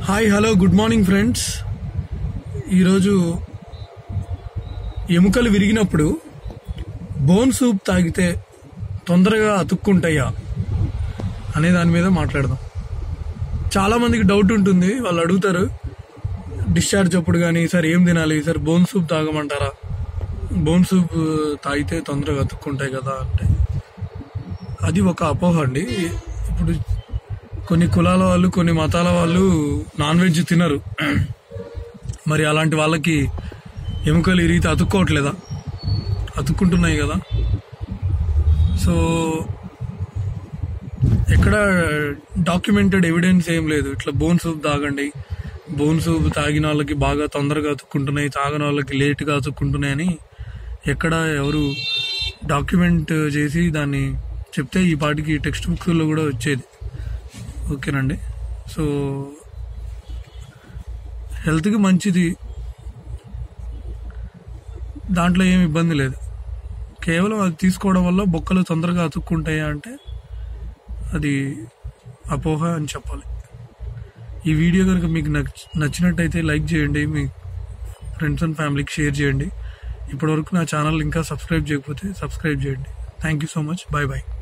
hi hello good morning friends ఈరోజు ఎముకలు విరిగినప్పుడు bone soup తాగితే తొందరగా అతుక్కుంటాయా అనే దాని మీద మాట్లాడదాం చాలా మందికి డౌట్ ఉంటుంది వాళ్ళు అడుగుతారు డిశ్చార్జ్ అప్పుడు కానీ సార్ ఏం తినాలి సార్ బోన్ సూప్ తాగమంటారా బోన్ సూప్ తాగితే తొందరగా అతుక్కుంటాయి కదా అంటే అది ఒక అపోహ అండి ఇప్పుడు కొన్ని కులాల వాళ్ళు కొన్ని మతాల వాళ్ళు నాన్ వెజ్ తినరు మరి అలాంటి వాళ్ళకి ఎముకలు ఇరిగితే అతుక్కోవట్లేదా అతుక్కుంటున్నాయి కదా సో ఎక్కడ డాక్యుమెంటెడ్ ఎవిడెన్స్ ఏం లేదు ఇట్లా బోన్ సూప్ తాగండి బోన్ సూప్ తాగిన వాళ్ళకి బాగా తొందరగా అతుక్కుంటున్నాయి తాగిన వాళ్ళకి లేట్గా అతుక్కుంటున్నాయి అని ఎక్కడ ఎవరు డాక్యుమెంట్ చేసి దాన్ని చెప్తే ఈ పాటికి టెక్స్ట్ బుక్స్లో కూడా వచ్చేది ఓకేనండి సో హెల్త్కి మంచిది దాంట్లో ఏమి ఇబ్బంది లేదు కేవలం అది తీసుకోవడం వల్ల బొక్కలు తొందరగా అతుక్కుంటాయా అంటే అది అపోహ అని చెప్పాలి ఈ వీడియో కనుక మీకు నచ్- నచ్చినట్టయితే లైక్ చేయండి మీ ఫ్రెండ్స్ అండ్ ఫ్యామిలీకి షేర్ చేయండి ఇప్పటివరకు నా ఛానల్ ఇంకా సబ్స్క్రైబ్ చేయకపోతే సబ్స్క్రైబ్ చేయండి thank you so much bye bye